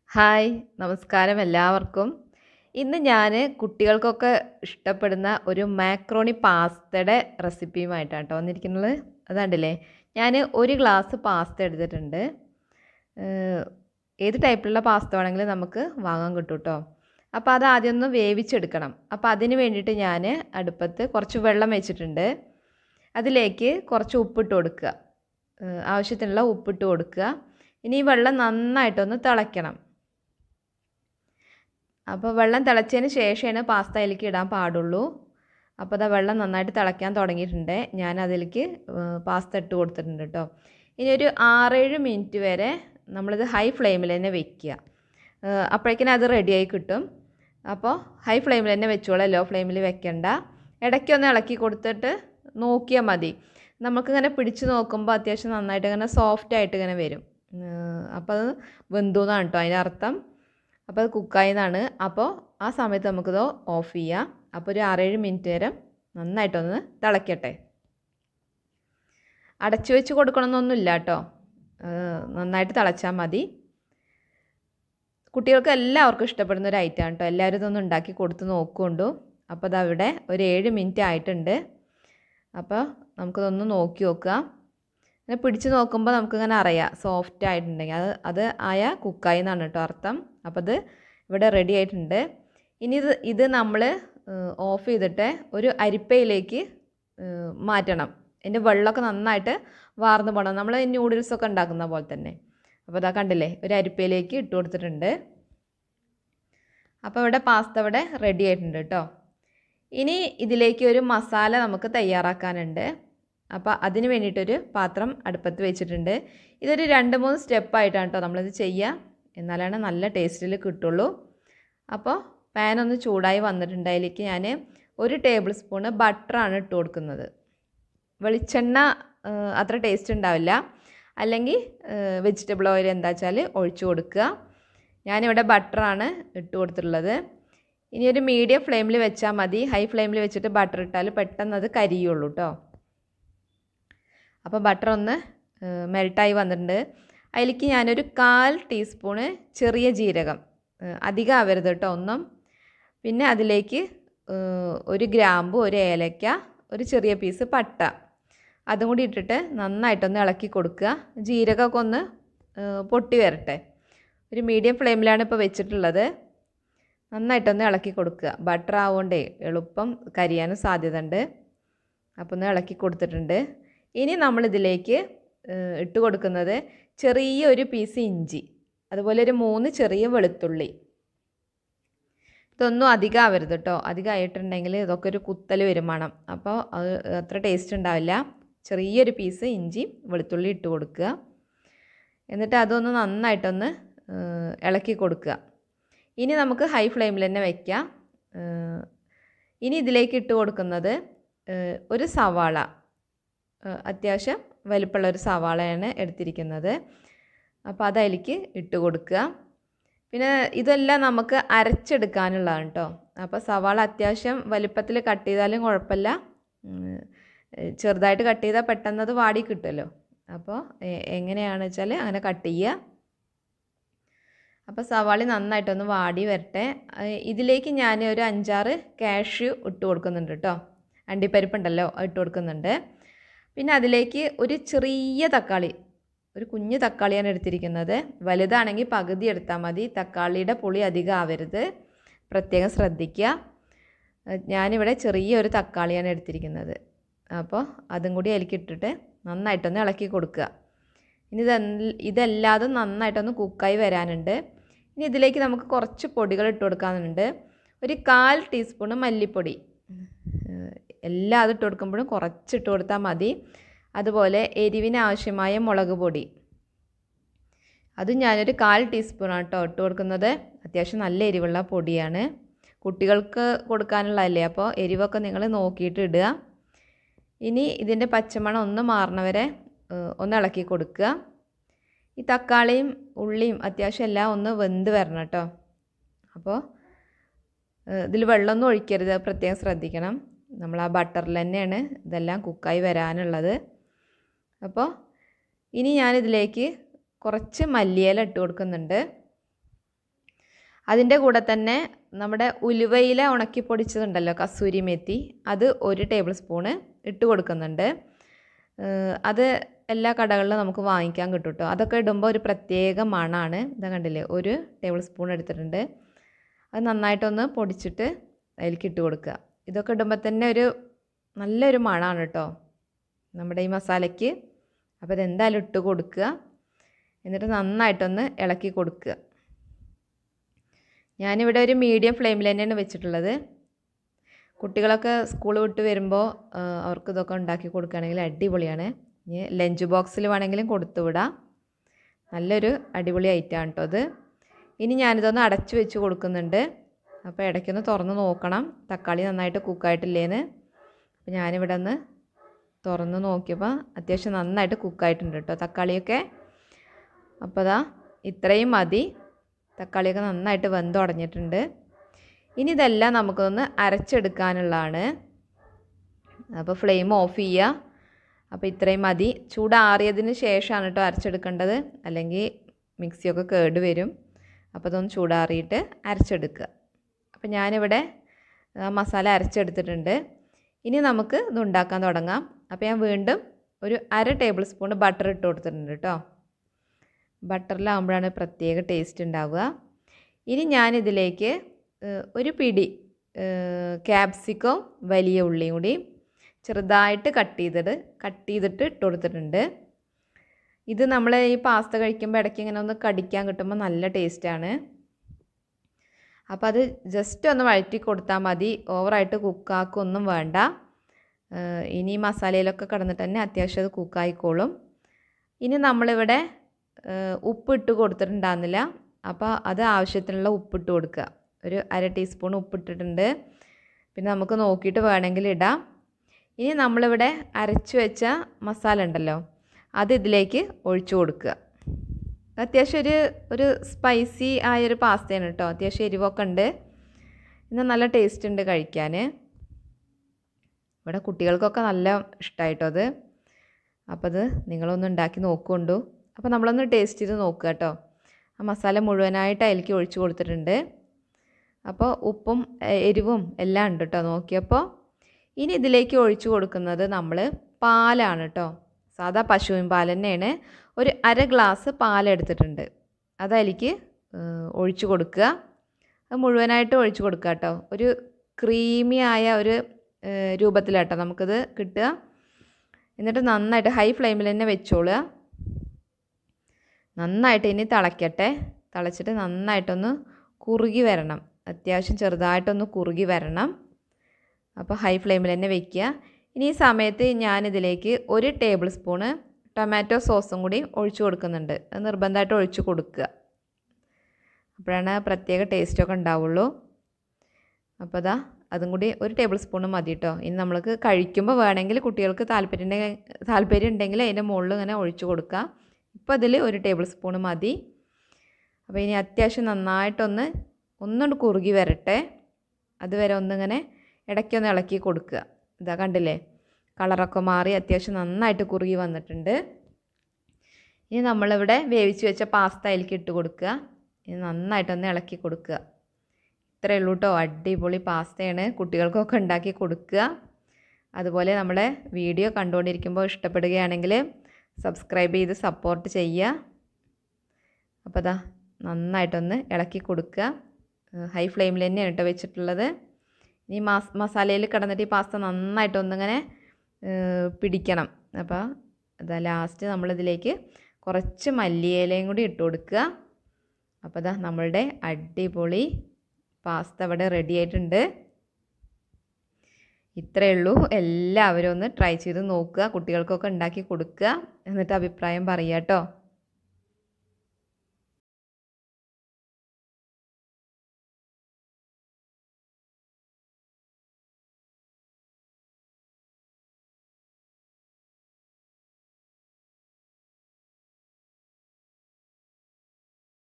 hi നമസ്കാരം എല്ലാവർക്കും ഇന്ന് ഞാൻ കുട്ടികൾക്കൊക്കെ ഇഷ്ടപ്പെടുന്ന ഒരു മാക്രോണി പാസ്തയുടെ റെസിപ്പിയുമായിട്ടാണ് കേട്ടോ വന്നിരിക്കുന്നത് അതാണ്ടില്ലേ ഞാൻ ഒരു ഗ്ലാസ് പാസ്ത എടുത്തിട്ടുണ്ട് ഏഹ് ഏത് ടൈപ്പിലുള്ള പാസ്ത വേണമെങ്കിലും നമുക്ക് വാങ്ങാൻ കിട്ടും കേട്ടോ അപ്പോൾ അത് ആദ്യം ഒന്ന് വേവിച്ചെടുക്കണം അപ്പോൾ അതിന് വേണ്ടിയിട്ട് ഞാൻ അടുപ്പത്ത് കുറച്ച് വെള്ളം വെച്ചിട്ടുണ്ട് അതിലേക്ക് കുറച്ച് ഉപ്പിട്ട് കൊടുക്കുക ഏഹ് ആവശ്യത്തിനുള്ള ഉപ്പിട്ട് കൊടുക്കുക ഇനി ഈ വെള്ളം നന്നായിട്ടൊന്ന് തിളയ്ക്കണം അപ്പോൾ വെള്ളം തിളച്ചതിന് ശേഷമാണ് പാസ്ത അതിലേക്ക് ഇടാൻ പാടുള്ളൂ അപ്പോൾ അതാ വെള്ളം നന്നായിട്ട് തിളയ്ക്കാൻ തുടങ്ങിയിട്ടുണ്ട് ഞാൻ അതിലേക്ക് പാസ്ത ഇട്ട് കൊടുത്തിട്ടുണ്ട് കേട്ടോ ഇനി ഒരു ആറേഴ് മിനിറ്റ് വരെ നമ്മളിത് ഹൈ ഫ്ലെയിമിൽ തന്നെ വെക്കുക അപ്പോഴേക്കിനും അത് റെഡിയായി കിട്ടും അപ്പോൾ ഹൈ ഫ്ലെയിമിൽ തന്നെ വെച്ചോളാം ലോ ഫ്ലെയിമിൽ വെക്കണ്ട ഇടയ്ക്കൊന്ന് ഇളക്കി കൊടുത്തിട്ട് നോക്കിയാൽ മതി നമുക്കിങ്ങനെ പിടിച്ച് നോക്കുമ്പോൾ അത്യാവശ്യം നന്നായിട്ട് ഇങ്ങനെ സോഫ്റ്റ് ആയിട്ട് ഇങ്ങനെ വരും അപ്പോൾ അത് വെന്തു എന്നാണ് കേട്ടോ അതിൻ്റെ അർത്ഥം അപ്പോൾ അത് കുക്കായി എന്നാണ് അപ്പോൾ ആ സമയത്ത് നമുക്കിത് ഓഫ് ചെയ്യാം അപ്പോൾ ഒരു ആറേഴ് മിനിറ്റ് നേരം നന്നായിട്ടൊന്ന് തിളയ്ക്കട്ടെ അടച്ചു വെച്ച് കൊടുക്കണമെന്നൊന്നുമില്ല കേട്ടോ നന്നായിട്ട് തിളച്ചാൽ മതി കുട്ടികൾക്ക് എല്ലാവർക്കും ഇഷ്ടപ്പെടുന്ന ഒരു ഐറ്റമാണ് കേട്ടോ എല്ലാവരും ഇതൊന്ന് ഉണ്ടാക്കി കൊടുത്ത് നോക്കുകൊണ്ടു അപ്പോൾ അതവിടെ ഒരു ഏഴ് മിനിറ്റ് ആയിട്ടുണ്ട് അപ്പോൾ നമുക്കിതൊന്ന് നോക്കി നോക്കുക ഇങ്ങനെ പിടിച്ച് നോക്കുമ്പോൾ നമുക്കിങ്ങനെ അറിയാം സോഫ്റ്റ് ആയിട്ടുണ്ടെങ്കിൽ അത് അത് ആയ കുക്കായി എന്നാണ് കേട്ടോ അർത്ഥം അപ്പോൾ അത് ഇവിടെ റെഡി ആയിട്ടുണ്ട് ഇനി ഇത് ഇത് നമ്മൾ ഓഫ് ചെയ്തിട്ട് ഒരു അരിപ്പയിലേക്ക് മാറ്റണം അതിൻ്റെ വെള്ളമൊക്കെ നന്നായിട്ട് വാർന്നു പോകണം നമ്മൾ ന്യൂഡിൽസൊക്കെ ഉണ്ടാക്കുന്ന പോലെ തന്നെ അപ്പോൾ അതാ കണ്ടില്ലേ ഒരു അരിപ്പയിലേക്ക് ഇട്ട് കൊടുത്തിട്ടുണ്ട് അപ്പോൾ ഇവിടെ പാസ്ത ഇവിടെ റെഡി ആയിട്ടുണ്ട് കേട്ടോ ഇനി ഇതിലേക്ക് ഒരു മസാല നമുക്ക് തയ്യാറാക്കാനുണ്ട് അപ്പോൾ അതിന് വേണ്ടിയിട്ടൊരു പാത്രം അടുപ്പത്ത് വെച്ചിട്ടുണ്ട് ഇതൊരു രണ്ട് മൂന്ന് സ്റ്റെപ്പായിട്ടാണ് കേട്ടോ നമ്മളിത് ചെയ്യുക എന്നാലാണ് നല്ല ടേസ്റ്റിൽ കിട്ടുള്ളൂ അപ്പോൾ പാൻ ഒന്ന് ചൂടായി വന്നിട്ടുണ്ട് അതിലേക്ക് ഞാൻ ഒരു ടേബിൾ സ്പൂണ് ബട്ടറാണ് ഇട്ട് കൊടുക്കുന്നത് വെളിച്ചെണ്ണ അത്ര ടേസ്റ്റ് ഉണ്ടാവില്ല അല്ലെങ്കിൽ വെജിറ്റബിൾ ഓയിൽ എന്താ വെച്ചാൽ ഒഴിച്ചു കൊടുക്കുക ഞാനിവിടെ ബട്ടറാണ് ഇട്ട് കൊടുത്തിട്ടുള്ളത് ഇനി ഒരു മീഡിയം ഫ്ലെയിമിൽ വെച്ചാൽ മതി ഹൈ ഫ്ലെയിമിൽ വെച്ചിട്ട് ബട്ടർ ഇട്ടാൽ പെട്ടെന്ന് അത് കരിയുള്ളൂ കേട്ടോ അപ്പോൾ ബട്ടർ ഒന്ന് മെൽട്ടായി വന്നിട്ടുണ്ട് അതിലേക്ക് ഞാനൊരു കാൽ ടീസ്പൂണ് ചെറിയ ജീരകം അധികം ആവരുത് കേട്ടോ ഒന്നും പിന്നെ അതിലേക്ക് ഒരു ഗ്രാമ്പു ഒരു ഏലക്ക ഒരു ചെറിയ പീസ് പട്ട അതും കൂടി ഇട്ടിട്ട് നന്നായിട്ടൊന്ന് ഇളക്കി കൊടുക്കുക ജീരകമൊക്കെ ഒന്ന് പൊട്ടി വരട്ടെ ഒരു മീഡിയം ഫ്ലെയിമിലാണ് ഇപ്പോൾ വെച്ചിട്ടുള്ളത് നന്നായിട്ടൊന്ന് ഇളക്കി കൊടുക്കുക ബട്ടർ ആവുകൊണ്ടേ എളുപ്പം കരിയാനും സാധ്യത ഉണ്ട് അപ്പോൾ ഒന്ന് ഇളക്കി കൊടുത്തിട്ടുണ്ട് ഇനി നമ്മളിതിലേക്ക് ഇട്ട് കൊടുക്കുന്നത് ചെറിയ ഒരു പീസ് ഇഞ്ചി അതുപോലെ ഒരു മൂന്ന് ചെറിയ വെളുത്തുള്ളി ഇതൊന്നും അധികം ആവരുത് കേട്ടോ അധികം ആയിട്ടുണ്ടെങ്കിൽ ഇതൊക്കെ ഒരു കുത്തൽ വരും മണം അപ്പോൾ അത് അത്ര ടേസ്റ്റ് ഉണ്ടാവില്ല ചെറിയൊരു പീസ് ഇഞ്ചി വെളുത്തുള്ളി ഇട്ട് കൊടുക്കുക എന്നിട്ട് അതൊന്ന് നന്നായിട്ടൊന്ന് ഇളക്കി കൊടുക്കുക ഇനി നമുക്ക് ഹൈ ഫ്ലെയിമിൽ തന്നെ വയ്ക്കാം ഇനി ഇതിലേക്ക് ഇട്ട് കൊടുക്കുന്നത് ഒരു സവാള അത്യാവശ്യം വലിപ്പമുള്ള ഒരു സവാളയാണ് എടുത്തിരിക്കുന്നത് അപ്പോൾ അതതിലേക്ക് ഇട്ട് കൊടുക്കുക പിന്നെ ഇതെല്ലാം നമുക്ക് അരച്ചെടുക്കാനുള്ളതാണ് കേട്ടോ അപ്പോൾ സവാള അത്യാവശ്യം വലിപ്പത്തിൽ കട്ട് ചെയ്താലും കുഴപ്പമില്ല ചെറുതായിട്ട് കട്ട് ചെയ്താൽ പെട്ടെന്ന് അത് വാടി കിട്ടുമല്ലോ അപ്പോൾ എങ്ങനെയാണെന്ന് വെച്ചാൽ അങ്ങനെ കട്ട് ചെയ്യുക അപ്പോൾ സവാളി നന്നായിട്ടൊന്ന് വാടി വരട്ടെ ഇതിലേക്ക് ഞാൻ ഒരു അഞ്ചാറ് കാഷ്യൂ ഇട്ട് കൊടുക്കുന്നുണ്ട് കേട്ടോ അണ്ടിപ്പരിപ്പുണ്ടല്ലോ ഇട്ട് കൊടുക്കുന്നുണ്ട് പിന്നെ അതിലേക്ക് ഒരു ചെറിയ തക്കാളി ഒരു കുഞ്ഞു തക്കാളിയാണ് എടുത്തിരിക്കുന്നത് വലുതാണെങ്കിൽ പകുതി എടുത്താൽ മതി തക്കാളിയുടെ പുളി അധികം ആവരുത് പ്രത്യേകം ശ്രദ്ധിക്കുക ഞാനിവിടെ ചെറിയൊരു തക്കാളിയാണ് എടുത്തിരിക്കുന്നത് അപ്പോൾ അതും കൂടി അതിലേക്ക് ഇട്ടിട്ട് നന്നായിട്ടൊന്ന് ഇളക്കി കൊടുക്കുക ഇനി ഇത് ഇതെല്ലാതും നന്നായിട്ടൊന്ന് കുക്കായി വരാനുണ്ട് ഇനി ഇതിലേക്ക് നമുക്ക് കുറച്ച് പൊടികൾ ഇട്ട് കൊടുക്കാനുണ്ട് ഒരു കാൽ ടീസ്പൂണ് മല്ലിപ്പൊടി എല്ലാം അത് ഇട്ട് കൊടുക്കുമ്പോഴും കുറച്ച് ഇട്ട് കൊടുത്താൽ മതി അതുപോലെ എരിവിന് ആവശ്യമായ മുളക് പൊടി അത് ഞാനൊരു കാൽ ടീസ്പൂണാണ് കേട്ടോ ഇട്ട് കൊടുക്കുന്നത് അത്യാവശ്യം നല്ല എരിവുള്ള പൊടിയാണ് കുട്ടികൾക്ക് കൊടുക്കാനുള്ളതല്ലേ അപ്പോൾ എരിവൊക്കെ നിങ്ങൾ നോക്കിയിട്ട് ഇടുക ഇനി ഇതിൻ്റെ പച്ചമണം ഒന്ന് മാറണവരെ ഒന്ന് ഇളക്കി കൊടുക്കുക ഈ തക്കാളിയും ഉള്ളിയും അത്യാവശ്യം എല്ലാം ഒന്ന് വെന്ത് വരണം കേട്ടോ അപ്പോൾ ഇതിൽ വെള്ളമൊന്നും ഒഴിക്കരുത് പ്രത്യേകം ശ്രദ്ധിക്കണം നമ്മൾ ആ ബട്ടറിൽ തന്നെയാണ് ഇതെല്ലാം കുക്കായി വരാനുള്ളത് അപ്പോൾ ഇനി ഞാനിതിലേക്ക് കുറച്ച് മല്ലിയില ഇട്ട് കൊടുക്കുന്നുണ്ട് അതിൻ്റെ കൂടെ തന്നെ നമ്മുടെ ഉലുവയില ഉണക്കി പൊടിച്ചതുണ്ടല്ലോ കസൂരി മെത്തി അത് ഒരു ടേബിൾ സ്പൂണ് ഇട്ട് കൊടുക്കുന്നുണ്ട് ഏഹ് അത് എല്ലാ കടകളിലും നമുക്ക് വാങ്ങിക്കാൻ കിട്ടും കേട്ടോ അതൊക്കെ ഇടുമ്പോൾ ഒരു പ്രത്യേക മണമാണ് ഇതാ കണ്ടില്ലേ ഒരു ടേബിൾ സ്പൂൺ എടുത്തിട്ടുണ്ട് അത് നന്നായിട്ടൊന്ന് പൊടിച്ചിട്ട് അതിലേക്ക് ഇട്ട് കൊടുക്കുക ഇതൊക്കെ ഇടുമ്പോൾ തന്നെ ഒരു നല്ലൊരു മണമാണ് കേട്ടോ നമ്മുടെ ഈ മസാലയ്ക്ക് അപ്പോൾ ഇതെന്തായാലും ഇട്ട് കൊടുക്കുക എന്നിട്ട് നന്നായിട്ടൊന്ന് ഇളക്കി കൊടുക്കുക ഞാനിവിടെ ഒരു മീഡിയം ഫ്ലെയിമിൽ തന്നെയാണ് വെച്ചിട്ടുള്ളത് കുട്ടികളൊക്കെ സ്കൂൾ വിട്ട് വരുമ്പോൾ അവർക്ക് ഇതൊക്കെ ഉണ്ടാക്കി കൊടുക്കുകയാണെങ്കിൽ അടിപൊളിയാണ് ഇനി ലഞ്ച് ബോക്സിൽ വേണമെങ്കിലും കൊടുത്തു വിടാം നല്ലൊരു അടിപൊളി ഐറ്റമാണ് കേട്ടോ അത് ഇനി ഞാനിതൊന്ന് അടച്ചു വെച്ച് കൊടുക്കുന്നുണ്ട് അപ്പോൾ ഇടയ്ക്കൊന്ന് തുറന്ന് നോക്കണം തക്കാളി നന്നായിട്ട് കുക്കായിട്ടില്ലേന്ന് അപ്പോൾ ഞാനിവിടെ ഒന്ന് തുറന്ന് നോക്കിയപ്പോൾ അത്യാവശ്യം നന്നായിട്ട് കുക്കായിട്ടുണ്ട് കേട്ടോ തക്കാളിയൊക്കെ അപ്പോൾ അതാ ഇത്രയും മതി തക്കാളിയൊക്കെ നന്നായിട്ട് വെന്ത് ഉടഞ്ഞിട്ടുണ്ട് ഇനി ഇതെല്ലാം നമുക്കൊന്ന് അരച്ചെടുക്കാനുള്ളതാണ് അപ്പോൾ ഫ്ലെയിം ഓഫ് ചെയ്യുക അപ്പോൾ ഇത്രയും മതി ചൂടാറിയതിന് ശേഷമാണ് കേട്ടോ അരച്ചെടുക്കേണ്ടത് അല്ലെങ്കിൽ മിക്സിയൊക്കെ കേട് വരും അപ്പോൾ അതൊന്ന് ചൂടാറിയിട്ട് അരച്ചെടുക്കുക അപ്പോൾ ഞാനിവിടെ ആ മസാല അരച്ചെടുത്തിട്ടുണ്ട് ഇനി നമുക്ക് ഇത് ഉണ്ടാക്കാൻ തുടങ്ങാം അപ്പോൾ ഞാൻ വീണ്ടും ഒരു അര ടേബിൾ സ്പൂൺ ബട്ടർ ഇട്ട് കൊടുത്തിട്ടുണ്ട് കേട്ടോ ബട്ടറിലാകുമ്പോഴാണ് പ്രത്യേക ടേസ്റ്റ് ഉണ്ടാവുക ഇനി ഞാനിതിലേക്ക് ഏഹ്, ഒരു പിടി ക്യാപ്സിക്കം വലിയ ഉള്ളിയും കൂടി ചെറുതായിട്ട് കട്ട് ചെയ്തിട്ട് കട്ട് ചെയ്തിട്ട് ഇട്ട് കൊടുത്തിട്ടുണ്ട് ഇത് നമ്മൾ ഈ പാസ്ത കഴിക്കുമ്പോൾ ഇടയ്ക്ക് ഇങ്ങനെ ഒന്ന് കടിക്കാൻ കിട്ടുമ്പോൾ നല്ല ടേസ്റ്റാണ് അപ്പോൾ അത് ജസ്റ്റ് ഒന്ന് വഴറ്റി കൊടുത്താൽ മതി ഓവറായിട്ട് കുക്കാക്കൊന്നും വേണ്ട ഏഹ്, ഇനി ഈ മസാലയിലൊക്കെ കിടന്നിട്ട് തന്നെ അത്യാവശ്യം അത് കുക്കായിക്കോളും ഇനി നമ്മളിവിടെ ഏഹ്, ഉപ്പിട്ട് കൊടുത്തിട്ടുണ്ടാകുന്നില്ല അപ്പോൾ അത് ആവശ്യത്തിനുള്ള ഉപ്പിട്ട് കൊടുക്കുക ഒരു അര ടീസ്പൂൺ ഉപ്പിട്ടിട്ടുണ്ട് പിന്നെ നമുക്ക് നോക്കിയിട്ട് വേണമെങ്കിൽ ഇടാം ഇനി നമ്മളിവിടെ അരച്ചു വെച്ച മസാല ഉണ്ടല്ലോ അത് ഇതിലേക്ക് ഒഴിച്ചു കൊടുക്കുക അത്യാവശ്യം ഒരു ഒരു സ്പൈസി ആയൊരു പാസ്തയാണ് കേട്ടോ അത്യാവശ്യം എരിവൊക്കെ ഉണ്ട് എന്നാൽ നല്ല ടേസ്റ്റ് ഉണ്ട് കഴിക്കാൻ ഇവിടെ കുട്ടികൾക്കൊക്കെ നല്ല ഇഷ്ടമായിട്ടോ അത് അപ്പോൾ അത് നിങ്ങളൊന്ന് ഉണ്ടാക്കി നോക്കുകൊണ്ടു അപ്പോൾ നമ്മളൊന്ന് ടേസ്റ്റ് ചെയ്ത് നോക്കുക കേട്ടോ ആ മസാല മുഴുവനായിട്ട് അതിലേക്ക് ഒഴിച്ച് കൊടുത്തിട്ടുണ്ട് അപ്പോൾ ഉപ്പും എ- എരിവും എല്ലാം ഉണ്ട് കേട്ടോ നോക്കിയപ്പോൾ ഇനി ഇതിലേക്ക് ഒഴിച്ചു കൊടുക്കുന്നത് നമ്മൾ പാലാണ് കേട്ടോ സാധാ പശുവിൻ പാൽ തന്നെയാണ് ഒരു അര ഗ്ലാസ് പാലെടുത്തിട്ടുണ്ട് അതതിലേക്ക് ഒഴിച്ചു കൊടുക്കുക അത് മുഴുവനായിട്ട് ഒഴിച്ചു കൊടുക്കുക കേട്ടോ ഒരു ക്രീമി ആയ ഒരു ഏഹ്, രൂപത്തിലാട്ടോ നമുക്കിത് കിട്ടുക എന്നിട്ട് നന്നായിട്ട് ഹൈ ഫ്ലെയിമിൽ തന്നെ വെച്ചോളുക നന്നായിട്ട് ഇനി തിളയ്ക്കട്ടെ തിളച്ചിട്ട് നന്നായിട്ടൊന്ന് കുറുകി വരണം അത്യാവശ്യം ചെറുതായിട്ടൊന്ന് കുറുകി വരണം അപ്പോൾ ഹൈ ഫ്ലെയിമിൽ തന്നെ വെക്കുക ഇനി ഈ സമയത്ത് ഞാനിതിലേക്ക് ഒരു ടേബിൾ സ്പൂണ് ടൊമാറ്റോ സോസും കൂടി ഒഴിച്ചു കൊടുക്കുന്നുണ്ട് അത് നിർബന്ധമായിട്ട് ഒഴിച്ചു കൊടുക്കുക അപ്പോഴാണ് പ്രത്യേക ടേസ്റ്റൊക്കെ ഉണ്ടാവുള്ളൂ അപ്പോൾ അതാ അതും കൂടി ഒരു ടേബിൾ സ്പൂണ് മതി കേട്ടോ ഇനി നമ്മൾക്ക് കഴിക്കുമ്പോൾ വേണമെങ്കിൽ കുട്ടികൾക്ക് താല്പര്യം ഉണ്ടെങ്കിൽ താല്പര്യം ഉണ്ടെങ്കിൽ അതിൻ്റെ മുകളിൽ ഇങ്ങനെ ഒഴിച്ചു കൊടുക്കുക ഇപ്പോൾ അതിൽ ഒരു ടേബിൾ സ്പൂണ് മതി അപ്പോൾ ഇനി അത്യാവശ്യം നന്നായിട്ടൊന്ന് ഒന്നുകൊണ്ട് കുറുകി വരട്ടെ അതുവരെ ഒന്നിങ്ങനെ ഇടയ്ക്കൊന്ന് ഇളക്കി കൊടുക്കുക ഇതാ കണ്ടില്ലേ കളറൊക്കെ മാറി അത്യാവശ്യം നന്നായിട്ട് കുറുകി വന്നിട്ടുണ്ട് ഇനി നമ്മളിവിടെ വേവിച്ച് വെച്ച പാസ്ത അതിലേക്ക് ഇട്ട് കൊടുക്കുക ഇനി നന്നായിട്ടൊന്ന് ഇളക്കി കൊടുക്കുക ഇത്രയേ ഉള്ളൂ കേട്ടോ അടിപൊളി പാസ്തയാണ് കുട്ടികൾക്കൊക്കെ ഉണ്ടാക്കി കൊടുക്കുക അതുപോലെ നമ്മുടെ വീഡിയോ കണ്ടുകൊണ്ടിരിക്കുമ്പോൾ ഇഷ്ടപ്പെടുകയാണെങ്കിൽ സബ്സ്ക്രൈബ് ചെയ്ത് സപ്പോർട്ട് ചെയ്യുക അപ്പോൾ അതാ നന്നായിട്ടൊന്ന് ഇളക്കി കൊടുക്കുക ഹൈ ഫ്ലെയിമിൽ തന്നെയാണ് കേട്ടോ വെച്ചിട്ടുള്ളത് ഇനി മാസ് മസാലയിൽ കിടന്നിട്ട് ഈ പാസ്ത നന്നായിട്ടൊന്നിങ്ങനെ ഏഹ്, പിടിക്കണം അപ്പോൾ അതാ ലാസ്റ്റ് നമ്മളിതിലേക്ക് കുറച്ച് മല്ലിയിലയും കൂടി ഇട്ട് കൊടുക്കുക അപ്പോൾ അതാ നമ്മളുടെ അടിപൊളി പാസ്ത ഇവിടെ റെഡി ആയിട്ടുണ്ട് ഇത്രയേ ഉള്ളൂ എല്ലാവരും ഒന്ന് ട്രൈ ചെയ്ത് നോക്കുക കുട്ടികൾക്കൊക്കെ ഉണ്ടാക്കി കൊടുക്കുക എന്നിട്ട് അഭിപ്രായം പറയുക കേട്ടോ